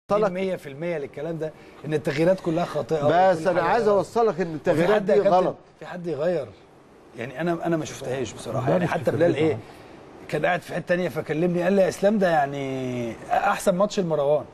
اوصلك 100% للكلام ده ان التغييرات كلها خاطئه بس وكل انا حاجة عايز غلط. اوصلك ان في التغييرات حد يا دي كابتن- غلط في حد يغير يعني انا انا ما شفتهاش بصراحه ده يعني مش حتى في بلال فرقته. ايه كان قاعد في حته تانية فكلمني قال لي يا اسلام ده يعني احسن ماتش لمروان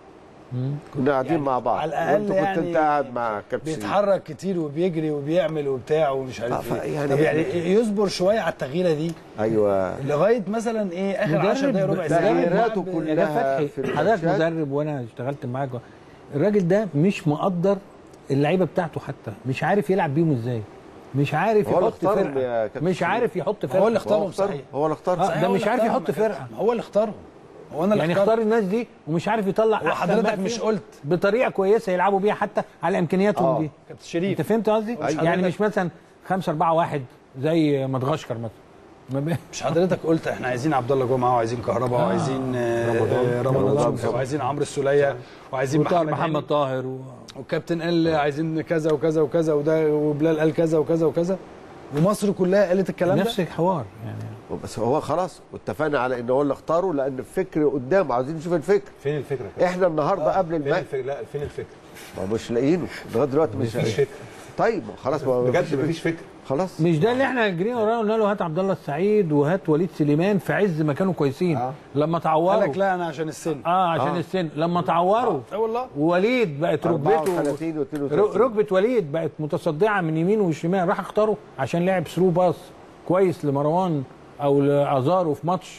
كنا قاعدين يعني مع بعض على الأقل وانت كنت يعني انت قاعد مع كابتن شريف. بيتحرك كتير وبيجري وبيعمل وبتاع ومش آه، عارف ف- ايه يعني- طب يعني يصبر شويه على التغييره دي ايوه لغايه مثلا ايه اخر 10 دقايق ربع ساعه تغييراته ب- كلها. يا لا، فتحي في حضرتك الماتشات. مدرب وانا اشتغلت معاك الراجل ده مش مقدر اللعيبه بتاعته حتى مش عارف يلعب بيهم ازاي مش عارف هو اللي يحط اختارهم يا فرقه كابتن مش شريف. عارف يحط فرقه هو اللي هو اختارهم اختار صحيح هو اللي اختار آه، صحيح ده هو مش اللي عارف اختارهم يحط يا كابتن. فرقة. هو اللي اختارهم هو انا اللي يعني اختار اختار الناس دي ومش عارف يطلع هو أحسن حضرتك ما مش فيهم قلت بطريقه كويسه يلعبوا بيها حتى على امكانياتهم آه. دي كابتن شريف انت فهمت قصدي؟ أيوة. يعني حضرتك- مش مثلا 5 4 1 زي مدغشقر مثلا ما بي- مش حضرتك قلت احنا عايزين عبد الله جمعه وعايزين كهرباء آه. وعايزين آه، رمضان. آه، رمضان رمضان صبحي. وعايزين عمرو السوليه وعايزين وطاهر محمد محمد محمد طاهر و... والكابتن قال عايزين كذا وكذا وكذا وده وبلال قال كذا وكذا وكذا ومصر كلها قالت الكلام نفس ده الحوار يعني بس هو خلاص واتفقنا على ان هو اللي اختاره لان الفكر قدام عاوزين نشوف الفكر فين الفكره كده؟ احنا النهارده قبل فين الماء الفكره لا فين الفكره ما مش لاقيينه لغايه دلوقتي مش مفيش لاقيين فكره طيب خلاص ما بجد مفيش فكره خلاص مش ده اللي احنا جرينا وراه قلنا له هات عبد الله السعيد وهات وليد سليمان في عز ما كانوا كويسين آه. لما قال تعوروا لك لا انا عشان السن اه عشان آه. السن لما تعوروا اه والله ووليد بقت ركبته 34 و ر- 32 ركبه وليد بقت متصدعه من يمين وشمال راح اختاره عشان لعب ثرو باص كويس لمروان او لازارو في ماتش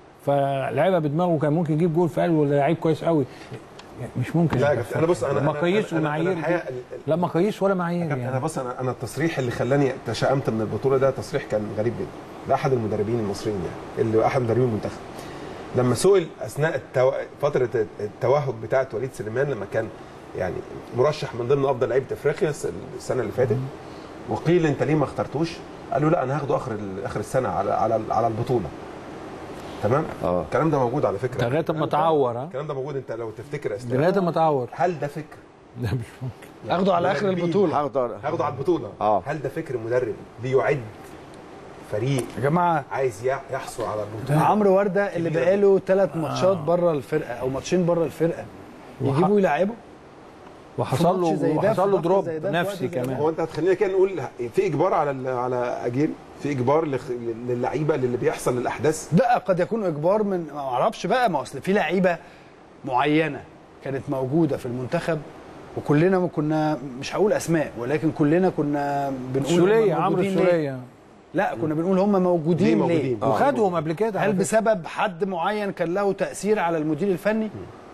فلعبها بدماغه كان ممكن يجيب جول فقال ولا لعيب كويس قوي يعني مش ممكن لا يا كابتن انا بص انا لما أنا- قيس أنا- أنا- أنا ومعايير دي. الحقيقة ال- لا ما قيس ولا معايير كابتن انا يعني بص انا انا التصريح اللي خلاني تشائمت من البطوله ده تصريح كان غريب جدا ده احد المدربين المصريين يعني اللي احد مدربين المنتخب لما سئل اثناء التو... فتره التوهج بتاعه وليد سليمان لما كان يعني مرشح من ضمن افضل لعيبه افريقيا الس- السنه اللي فاتت وقيل انت ليه ما اخترتوش؟ قال له لا انا هاخده اخر ال- اخر السنه على على على البطوله تمام؟ اه الكلام ده موجود على فكره لغايه ما تعور ها الكلام ده موجود انت لو تفتكر يا اسلام لغايه ما تعور هل ده فكر؟ لا مش ممكن اخده على اخر مدربين البطوله هاخده هاخده على البطوله آه. هل ده فكر مدرب بيعد فريق يا جماعه عايز يع- يحصل على البطوله عمرو ورده اللي كبيرة بقاله ثلاث ماتشات بره الفرقه او ماتشين بره الفرقه وح- يجيبوا يلعبوا وحصل ماتش زي له ده، وحصل في له ضغط دروب زي ده، في وقت نفسي زي ده. كمان هو انت هتخلينا كده نقول في اجبار على ال- على اجير في اجبار لخ- للعيبه اللي بيحصل للاحداث لا قد يكون اجبار من ما اعرفش بقى ما اصل في لعيبه معينه كانت موجوده في المنتخب وكلنا كنا مش هقول اسماء ولكن كلنا كنا بنقول السوليه هم عمرو موجودين ليه؟ السوليه لا كنا بنقول هم موجودين ليه ليه, موجودين؟ ليه؟ آه. وخدهم قبل كده هل على فكرة. بسبب حد معين كان له تاثير على المدير الفني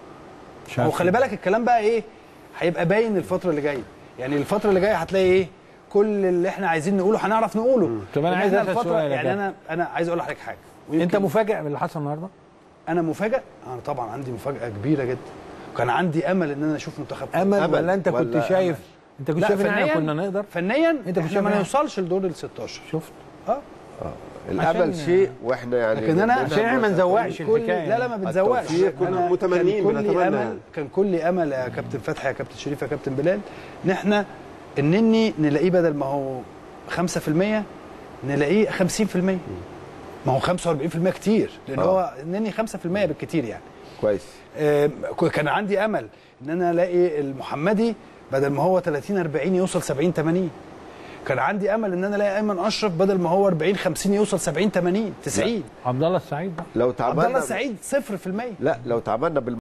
مش عارف. وخلي بالك الكلام بقى ايه هيبقى باين الفتره اللي جايه يعني الفتره اللي جايه هتلاقي ايه كل اللي احنا عايزين نقوله هنعرف نقوله طب أنا لأن عايز إحنا أسأل الفترة- سؤال يا يعني كابتن. انا انا عايز اقول لحضرتك حاجه انت ويمكن مفاجئ باللي حصل النهارده انا مفاجئ انا طبعا عندي مفاجاه كبيره جدا وكان عندي امل ان انا اشوف منتخب قوي. امل, أمل ولا انت كنت ولا شايف انت كنت لا شايف ان احنا فنياً- كنا نقدر فنيا أنت انت كنت احنا ما شايف إيه؟ نوصلش لدور ال 16 شفت اه الامل عشان- شيء واحنا يعني لكن أنا- عندنا عشان احنا ما نزوقش كل الحكايه لا لا ما بتزوقش التوفيق كنا أنا متمنين، كان كل بنتمنى امل يعني. كان كل امل يا كابتن فتحي يا كابتن شريف يا كابتن بلال ان احنا انني نلاقيه بدل ما هو 5% نلاقيه 50% ما هو 45% كتير لان آه. هو انني 5% بالكتير يعني كويس آه، كان عندي امل ان انا الاقي المحمدي بدل ما هو 30 40 يوصل 70 80 كان عندي امل ان انا الاقي ايمن اشرف بدل ما هو 40 50 يوصل 70 80 90 عبد الله السعيد بقى لو عبد تعبنا الله السعيد 0% لا لو تعبنا بال